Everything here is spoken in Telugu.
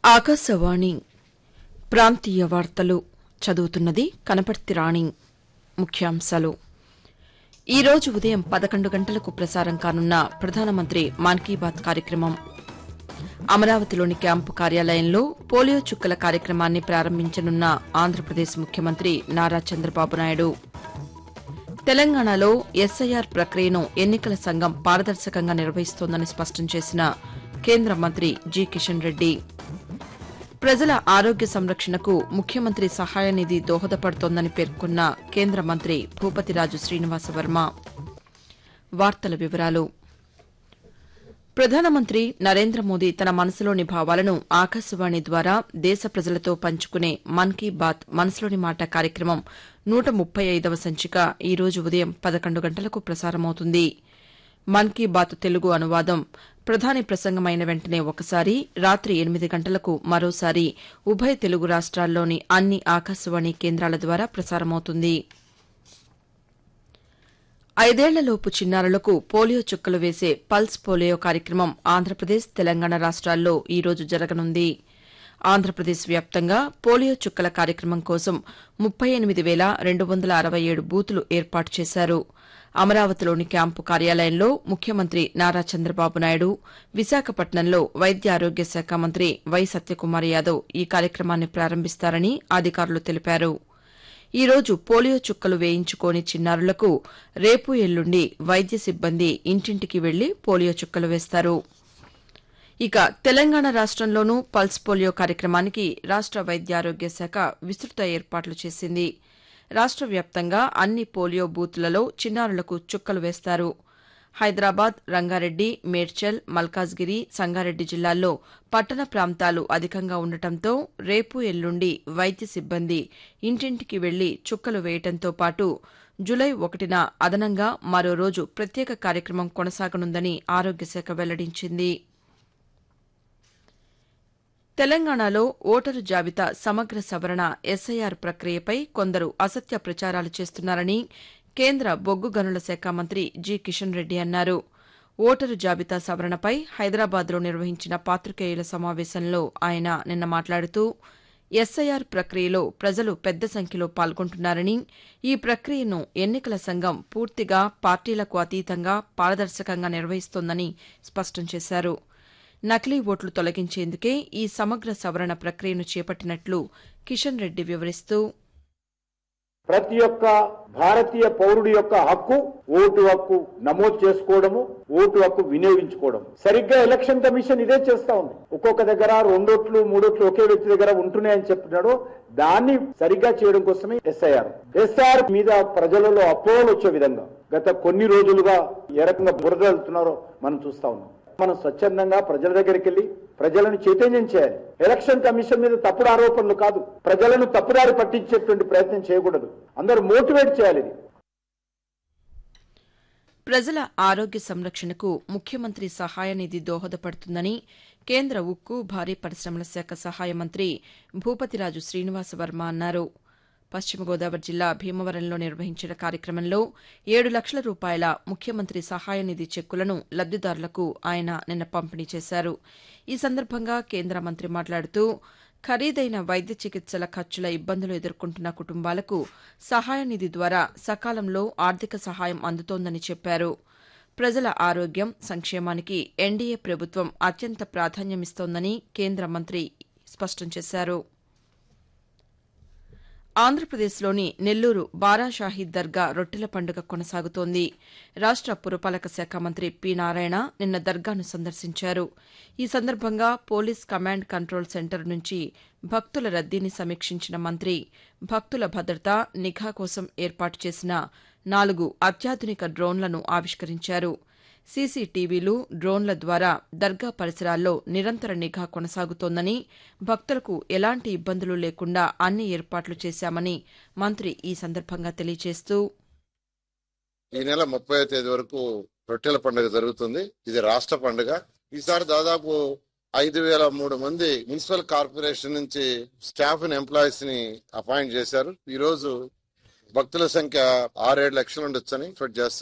ఆకాశవాణి ప్రాంతీయ వార్తలు చదువుతున్నది కనపర్తి రాణి ముఖ్యాంశాలు ఈ రోజు ఉదయం పదకొండు గంటలకు ప్రసారం కానున్న ప్రధానమంత్రి మన్ కీ బాత్ కార్యక్రమం అమరావతిలోని క్యాంపు కార్యాలయంలో పోలియో చుక్కల కార్యక్రమాన్ని ప్రారంభించనున్న ఆంధ్రప్రదేశ్ ముఖ్యమంత్రి నారా చంద్రబాబు నాయుడు తెలంగాణలో ఎస్ఐఆర్ ప్రక్రియను ఎన్నికల సంఘం పారదర్శకంగా నిర్వహిస్తోందని స్పష్టం చేసిన కేంద్ర మంత్రి జి కిషన్ రెడ్డి ప్రజల ఆరోగ్య సంరక్షణకు ముఖ్యమంత్రి సహాయ నిధి దోహదపడుతోందని పేర్కొన్న కేంద్ర మంత్రి భూపతిరాజు శ్రీనివాసవర్మ వార్తల వివరాలు ప్రధానమంత్రి నరేంద్ర మోదీ తన మనసులోని భావాలను ఆకాశవాణి ద్వారా దేశ ప్రజలతో పంచుకునే మన్ కీ బాత్ మనసులోని మాట కార్యక్రమం నూట ముప్పై ఐదవ సంచిక ఈ రోజు ఉదయం పదకొండు గంటలకు ప్రసారమవుతుంది మన్ కీ బాత్ తెలుగు అనువాదం ప్రధాని ప్రసంగమైన వెంటనే ఒకసారి రాత్రి ఎనిమిది గంటలకు మరోసారి ఉభయ తెలుగు రాష్ట్రాల్లోని అన్ని ఆకాశవాణి కేంద్రాల ద్వారా ప్రసారమవుతుంది ఐదేళ్లలోపు చిన్నారులకు పోలియో చుక్కలు వేసే పల్స్ పోలియో కార్యక్రమం ఆంధ్రప్రదేశ్ తెలంగాణ రాష్ట్రాల్లో ఈ రోజు జరగనుంది ఆంధ్రప్రదేశ్ వ్యాప్తంగా పోలియో చుక్కల కార్యక్రమం కోసం ముప్పై ఎనిమిది వేల రెండు వందల అరవై ఏడు బూతులు ఏర్పాటు చేశారు అమరావతిలోని క్యాంపు కార్యాలయంలో ముఖ్యమంత్రి నారా చంద్రబాబు నాయుడు విశాఖపట్నంలో వైద్య ఆరోగ్య శాఖ మంత్రి వై సత్యకుమార్ యాదవ్ ఈ కార్యక్రమాన్ని ప్రారంభిస్తారని అధికారులు తెలిపారు ఈ రోజు పోలియో చుక్కలు వేయించుకోని చిన్నారులకు రేపు ఎల్లుండి వైద్య సిబ్బంది ఇంటింటికి వెళ్లి పోలియో చుక్కలు వేస్తారు ఇక తెలంగాణ రాష్టంలోనూ పల్స్ పోలియో కార్యక్రమానికి రాష్ట వైద్యారోగ్య శాఖ విస్తృత ఏర్పాట్లు చేసింది రాష్ట వ్యాప్తంగా అన్ని పోలియో బూత్లలో చిన్నారులకు చుక్కలు వేస్తారు హైదరాబాద్ రంగారెడ్డి మేడ్చల్ మల్కాజ్గిరి సంగారెడ్డి జిల్లాల్లో పట్టణ ప్రాంతాలు అధికంగా ఉండటంతో రేపు ఎల్లుండి వైద్య సిబ్బంది ఇంటింటికి వెళ్లి చుక్కలు వేయటంతో పాటు జులై ఒకటిన అదనంగా మరో రోజు ప్రత్యేక కార్యక్రమం కొనసాగనుందని ఆరోగ్యశాఖ వెల్లడించింది తెలంగాణలో ఓటరు జాబితా సమగ్ర సవరణ ఎస్ఐఆర్ ప్రక్రియపై కొందరు అసత్య ప్రచారాలు చేస్తున్నారని కేంద్ర బొగ్గు గనుల శాఖ మంత్రి జి కిషన్ రెడ్డి అన్నారు ఓటరు జాబితా సవరణపై హైదరాబాద్లో నిర్వహించిన పాతికేయుల సమావేశంలో ఆయన నిన్న మాట్లాడుతూ ఎస్ఐఆర్ ప్రక్రియలో ప్రజలు పెద్ద సంఖ్యలో పాల్గొంటున్నారని ఈ ప్రక్రియను ఎన్నికల సంఘం పూర్తిగా పార్టీలకు అతీతంగా పారదర్శకంగా నిర్వహిస్తోందని స్పష్టం చేశారు నకిలీ ఓట్లు తొలగించేందుకే ఈ సమగ్ర సవరణ ప్రక్రియను చేపట్టినట్లు కిషన్ రెడ్డి వివరిస్తూ ప్రతి ఒక్క భారతీయ పౌరుడి యొక్క హక్కు ఓటు హక్కు నమోదు చేసుకోవడము ఓటు హక్కు వినియోగించుకోవడం సరిగ్గా ఎలక్షన్ కమిషన్ ఇదే చేస్తా ఉంది ఒక్కొక్క దగ్గర రెండోట్లు మూడోట్లు ఒకే వ్యక్తి దగ్గర ఉంటున్నాయని చెప్తున్నాడు దాన్ని సరిగ్గా చేయడం కోసమే ఎస్ఐఆర్ ఎస్ఐఆర్ మీద ప్రజలలో అపోహలు వచ్చే విధంగా గత కొన్ని రోజులుగా ఏ రకంగా బురద వెళ్తున్నారో మనం చూస్తా ఉన్నాం మనం స్వచ్ఛందంగా ప్రజల దగ్గరికి వెళ్ళి ప్రజలను చైతన్యం చేయాలి ఎలక్షన్ కమిషన్ మీద తప్పుడు ఆరోపణలు కాదు ప్రజలను తప్పుదారి పట్టించేటువంటి ప్రయత్నం చేయకూడదు అందరూ మోటివేట్ చేయాలి ఇది ప్రజల ఆరోగ్య సంరక్షణకు ముఖ్యమంత్రి సహాయ నిధి దోహదపడుతుందని కేంద్ర ఉక్కు భారీ పరిశ్రమల శాఖ సహాయ మంత్రి భూపతిరాజు శ్రీనివాసవర్మ అన్నారు పశ్చిమ గోదావరి జిల్లా భీమవరంలో నిర్వహించిన కార్యక్రమంలో ఏడు లక్షల రూపాయల ముఖ్యమంత్రి సహాయ నిధి చెక్కులను లబ్దిదారులకు ఆయన నిన్న పంపిణీ చేశారు ఈ సందర్భంగా కేంద్ర మంత్రి మాట్లాడుతూ ఖరీదైన వైద్య చికిత్సల ఖర్చుల ఇబ్బందులు ఎదుర్కొంటున్న కుటుంబాలకు సహాయ నిధి ద్వారా సకాలంలో ఆర్థిక సహాయం అందుతోందని చెప్పారు ప్రజల ఆరోగ్యం సంక్షేమానికి ఎన్డీఏ ప్రభుత్వం అత్యంత ప్రాధాన్యమిస్తోందని కేంద్ర మంత్రి స్పష్టం చేశారు ఆంధ్రప్రదేశ్లోని నెల్లూరు బారాషాహీద్ దర్గా రొట్టెల పండుగ కొనసాగుతోంది రాష్ట పురపాలక శాఖ మంత్రి పి నారాయణ నిన్న దర్గాను సందర్శించారు ఈ సందర్భంగా పోలీస్ కమాండ్ కంట్రోల్ సెంటర్ నుంచి భక్తుల రద్దీని సమీక్షించిన మంత్రి భక్తుల భద్రత నిఘా కోసం ఏర్పాటు చేసిన నాలుగు అత్యాధునిక డ్రోన్లను ఆవిష్కరించారు సీసీటీవీలు డ్రోన్ల ద్వారా దర్గా పరిసరాల్లో నిరంతర నిఘా కొనసాగుతోందని భక్తులకు ఎలాంటి ఇబ్బందులు లేకుండా అన్ని ఏర్పాట్లు చేశామని మంత్రి ఈ సందర్భంగా తెలియజేస్తూ ఈ నెల ముప్పై తేదీ వరకు రొట్టెల పండుగ జరుగుతుంది ఇది రాష్ట్ర పండుగ ఈసారి దాదాపు ఐదు వేల మూడు మంది మున్సిపల్ కార్పొరేషన్ నుంచి స్టాఫ్ ఎంప్లాయీస్ ని అపాయింట్ చేశారు ఈ రోజు భక్తుల సంఖ్య ఆరేడు లక్షలు ఉండొచ్చని ఎక్స్పెక్ట్ చేస్తున్నారు